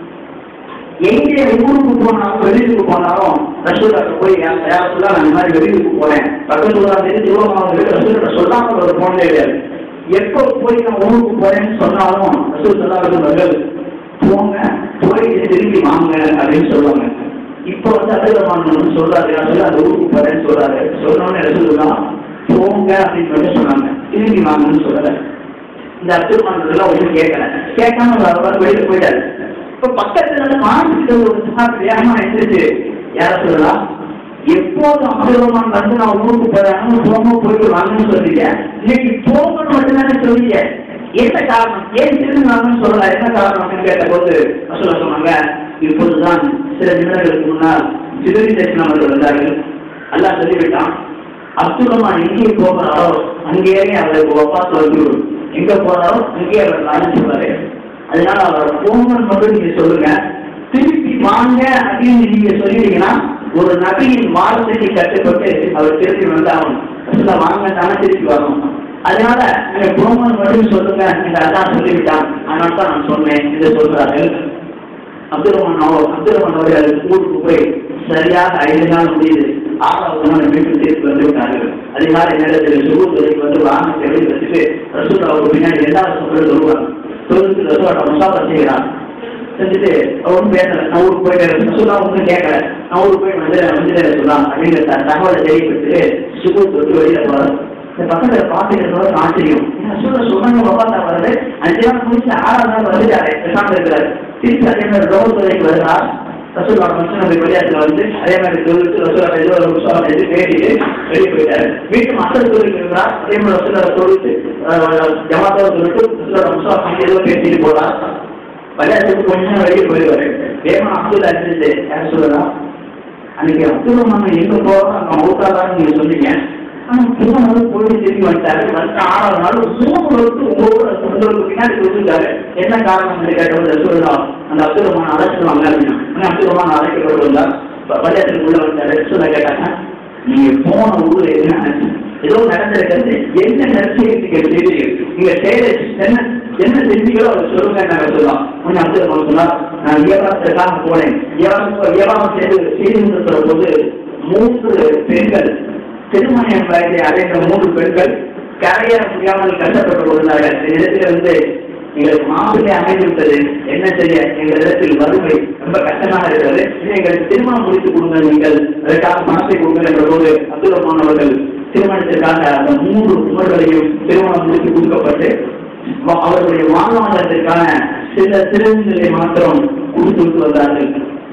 S3: எங்கே ஊருக்கு போனாலும் வெளியூருக்கு போனாலும் ரசூலாக்கு போய் யார் சொல்லா நான் இந்த மாதிரி வெளியூருக்கு போறேன் பக்கத்துல தெரிஞ்சு தூரமாக இருக்கு ரசூலோட சொல்லாம ஒரு போனதே கிடையாது எப்போ போய் நான் ஊருக்கு போறேன்னு சொன்னாலும் ரசூல் சொல்லாத மகள் போங்க போயிட்டு திரும்பி வாங்க அப்படின்னு சொல்லுவாங்க இப்போ வந்து அதிகமான சொல்றாரு நான் சொல்லி அந்த ஊருக்கு போறேன்னு சொல்றாரு சொன்னோன்னு ரசூலுதான் போங்க அப்படின்னு மட்டும் சொன்னாங்க திரும்பி வாங்கன்னு சொல்லல இந்த அப்துல்மான் ஒன்றும் கேட்கல கேட்காம அவர் அவர் வெளியில போயிட்டாரு இப்ப பக்கத்துல இருந்து மாநிலத்துல ஒரு சகாபி வேகமா எழுந்துச்சு யார சொல்லலாம் எப்போதும் அப்துல்மான் வந்து நான் ஊருக்கு போறேன் போக போயிட்டு வாங்கன்னு சொல்றீங்க இன்னைக்கு போகணும் மட்டும்தானே சொல்றீங்க என்ன காரணம் ஏன் திரும்பி வாங்கன்னு சொல்லலாம் என்ன காரணம் அப்படின்னு கேட்ட போது சொல்ல சொன்னாங்க இப்போதுதான் சில நிமிடங்களுக்கு முன்னால் சிதறி தரிசனம் அவர்கள் வந்தார்கள் அல்லாஹ் சொல்லிவிட்டான் அப்துல் ரஹ்மான் எங்கே போகிறாரோ அங்கேயே அவருக்கு ஒப்பாஸ் வந்து எங்க போறாரோ அங்கேயே அவர் காரணம் சொல்றாரு அதனால அவர் போங்கன்னு மட்டும் நீங்க சொல்லுங்க திருப்பி வாங்க அப்படின்னு நீங்க சொல்லிட்டீங்கன்னா ஒரு நபியின் வார்த்தைக்கு கட்டுப்பட்டு அவர் திருப்பி வந்தாகணும் ரசூலா வாங்க தானே திருப்பி வரணும் அதனால நீங்க போங்கன்னு மட்டும் சொல்லுங்க நீங்க அதான் சொல்லிவிட்டான் அதனால தான் நான் சொன்னேன் என்று சொல்றாரு அப்துல் ரஹ்மான் அவர் அப்துல் ரஹ்மான் அவர்கள் ஊருக்கு போய் சரியாக ஐந்து நாள் முடியுது ஆறாவது நாள் மீண்டும் திருப்பி வந்து விட்டார்கள் அதிகாலை நேரத்தில் சுகூத்துறைக்கு வந்து வாகனத்தை வெளியே வச்சுட்டு ரசூல் அவருக்கு பின்னாடி எல்லாரும் சொல்றது சொல்லுவாங்க சொல்லிட்டு ரசூலோட முசாபா செய்கிறான் செஞ்சுட்டு அவரும் பேசல நான் ஊருக்கு போயிட்டு ரசூலா ஒன்றும் கேட்கல நான் ஊருக்கு போய் வந்து வந்து சொல்லலாம் அப்படிங்கிற த- தகவலை தெரியப்பட்டு சுகூத் விட்டு வெளியில போறோம் இந்த பக்கத்துல பாத்துக்கிறதோட ஆச்சரியம் ரசூலா சொன்னாங்க பாப்பா தான் வருது அஞ்சு நாள் முடிச்சு ஆறாவது நாள் வந்துட்டாரு பேசாம இருக்கிறாரு திருப்பி அதே மாதிரி ரோகுத்துறைக்கு வருகிறார் ரசூலா மனுஷன் வெளியாத்துல வந்து அதே மாதிரி சொல்லிட்டு ரசூலா ஏதோ ஒரு விஷயம் எடுத்து பேசிட்டு வெளியே போயிட்டாரு வீட்டு மக்கள் சொல்லிட்டு இருந்தார் அதே மாதிரி ரசூலா சொல்லிட்டு ஜமாத்தோட சொல்லிட்டு ரசூலோட முஸ்லாம் ஏதோ பேசிட்டு போறார் பள்ளியாத்துக்கு கொஞ்சம் வெளியே போயிடுவாரு வேமா அப்துல் அடிச்சு யார் சொல்லலாம் அன்னைக்கு அப்துல் ரஹ்மான் எங்க போறோம் அங்க மௌத்தாதான் நீங்க சொன்னீங்க ஆனா திரும்ப நாள் போய் திரும்பி வந்துட்டாரு வந்து ஆறாவது நாள் மூணு வருஷம் ஒவ்வொரு உங்களுக்கு பின்னாடி கொடுத்துருக்காரு என்ன காரணம் கேட்டவங்க சொல்லலாம் அந்த அப்துல் ரஹ்மான் அழைச்சிருவாங்க அப்படின்னா ஆனா அப்துல் ரஹ்மான் அழைக்கப்பட்டு வந்தார் பள்ளியாத்துக்கு உள்ள வந்தாரு சொல்ல கேட்டாங்க நீங்க போன ஊர்ல என்ன ஆச்சு? ஏதோ நடந்திருக்கிறது என்ன நடத்தி நீங்க செய்தீங்க நீங்க செய்த என்ன என்ன செஞ்சீங்களோ அதை சொல்லுங்க நாங்க சொல்லலாம் உடனே அப்துல் ரஹ்மான் சொன்னார் நான் வியாபாரத்துக்காக போனேன் வியாபாரம் வியாபாரம் செய்து செய்து இருக்கிற போது மூன்று பெண்கள் திருமணம் வயதை அடைந்த மூன்று பெண்கள் கரையேற முடியாமல் கஷ்டப்பட்டு கொண்டார்கள் இந்த இடத்துல வந்து எங்களுக்கு மாப்பிள்ளை அமைந்து விட்டது என்ன செய்ய எங்கள் இடத்தில் வறுமை ரொம்ப கஷ்டமாக இருக்கிறது இதை எங்களுக்கு திருமணம் முடித்து கொடுங்க நீங்கள் அதற்காக பணத்தை கொடுங்க என்ற போது அப்துல் ரஹ்மான் அவர்கள் திருமணத்திற்காக அந்த மூன்று குமர்களையும் திருமணம் முடித்து கொடுக்கப்பட்டு வ- அவர்களுடைய வாழ்வாதாரத்திற்கான சில திருநிலை மாத்திரம் கொடுத்து விட்டு வந்தார்கள்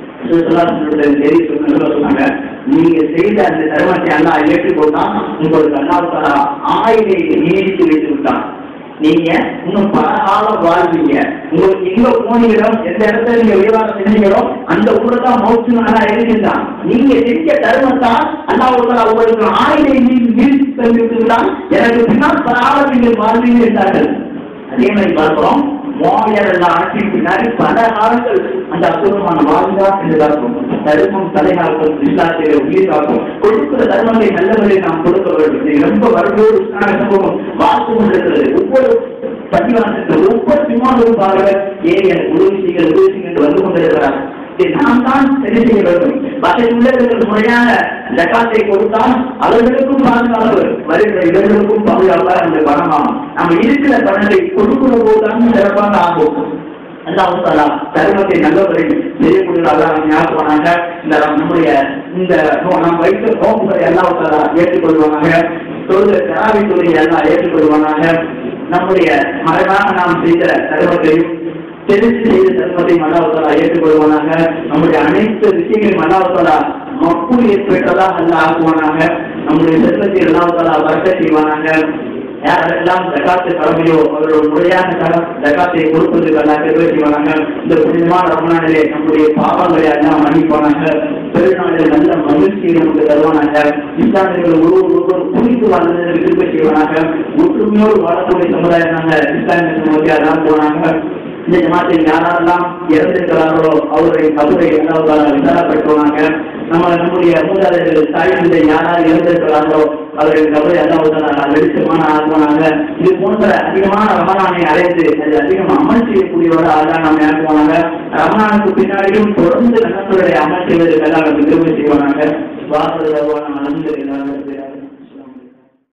S3: தெரிய சொன்னாங்க நீங்க செய்த அந்த தர்மத்தை எல்லாம் ஏற்றுக்கொண்டா உங்களுக்கு அல்லாஹ் ஆயிலை நீடித்து வைத்து விட்டான் நீங்க இன்னும் பல காலம் வாழ்வீங்க உங்களுக்கு எங்க போனீங்களோ எந்த இடத்துல நீங்க வியாபாரம் செஞ்சீங்களோ அந்த ஊரை தான் மௌத்து நாளா எழுதிருந்தான் நீங்க செஞ்ச தர்மத்தான் அல்லாஹ் உங்களுக்கு ஆயிலை நீடித்து தந்துவிட்டான் எனக்கு பின்னால் பல காலம் நீங்கள் வாழ்வீங்க என்றார்கள் அதே மாதிரி பார்க்கிறோம் மோயர் ஆட்சி பின்னாடி பல காலங்கள் அந்த அற்புதமான வாழ்ந்தா என்று பார்க்கும் தர்மம் தலைகாக்கும் இஸ்லாத்தை உயிர் காக்கும் கொடுக்கிற தர்மத்தை நல்லவர்களை நாம் கொடுக்க வேண்டும் இது ரொம்ப வரவோடு சம்பவம் வாழ்த்து கொண்டிருக்கிறது ஒவ்வொரு பதிவானத்தில் ஒவ்வொரு விமானமும் பாருங்க ஏன் எனக்கு உதவி செய்ய உதவி செய்ய என்று வந்து கொண்டிருக்கிறார் இதை நாம் தான் சரி செய்ய வேண்டும் வசதி உள்ளவர்கள் முறையான ஜக்காத்தை கொடுத்தால் அவர்களுக்கும் பாதுகாப்பு வருகிற இவர்களுக்கும் பாதுகாப்பாக அந்த பணமாகும் நம்ம இருக்கிற பணத்தை கொடுக்கிற போதுதான் சிறப்பாக ஆகும் அல்லாஹ் தாலா தர்மத்தை நல்லவரை செய்யக்கூடியதாக ஞாபகமானாங்க இந்த நம்முடைய இந்த நோ- நாம் வைத்த நோக்குகளை அல்லாஹ் தாலா ஏற்றுக்கொள்வாங்க தொழுத தராவி தொழிலை எல்லாம் ஏற்றுக்கொள்வானாக நம்முடைய மறைவாக நாம் செய்த தர்மத்தையும் தெரிந்து செய்த தர்மத்தையும் அல்லாஹாலா ஏற்றுக்கொள்வானாக நம்முடைய அனைத்து விஷயங்களையும் அல்லாஹாலா மக்கூல் ஏற்பட்டதாக அல்ல ஆக்குவானாக நம்முடைய செல்வத்தை அல்லாஹாலா வர்க்க செய்வானாக யாரெல்லாம் ஜகாத்து கடமையோ அவரோட முறையான தரம் ஜகாத்தை கொடுப்பதற்கு அல்லா பெருமை செய்வானாங்க இந்த புனிதமான ரமணானிலே நம்முடைய பாவங்களை எல்லாம் மன்னிப்பானாங்க பெருநாளில் நல்ல மகிழ்ச்சியை நமக்கு தருவானாங்க இஸ்லாமியர்கள் ஒரு ஒருவர் குறித்து வாழ்ந்ததற்கு திருப்பி செய்வானாங்க ஒற்றுமையோடு வாழக்கூடிய சமுதாயம் நாங்கள் இஸ்லாமிய சமுதாயம் எல்லாம் போனாங்க இந்த ஜமாத்தில் யாரெல்லாம் இறந்திருக்கிறார்களோ அவருடைய கபரை எல்லாவதால விசாரப்படுத்துவாங்க நம்ம நம்முடைய மூதாதையர்கள் தாய் தந்தை யாரால் இறந்திருக்கிறார்களோ அவர்கள் கபரை எல்லாவதால வெளிச்சமான ஆகுவாங்க இது போன்ற அதிகமான ரமணானை அடைந்து அது அதிகம் அமல் செய்யக்கூடியவரை ஆளா நம்ம ஆக்குவாங்க ரமணானுக்கு பின்னாடியும் தொடர்ந்து நண்பர்களுடைய அமல் செய்வதற்கெல்லாம் நம்ம திரும்ப செய்வாங்க வாசல் நலந்து எல்லாரும்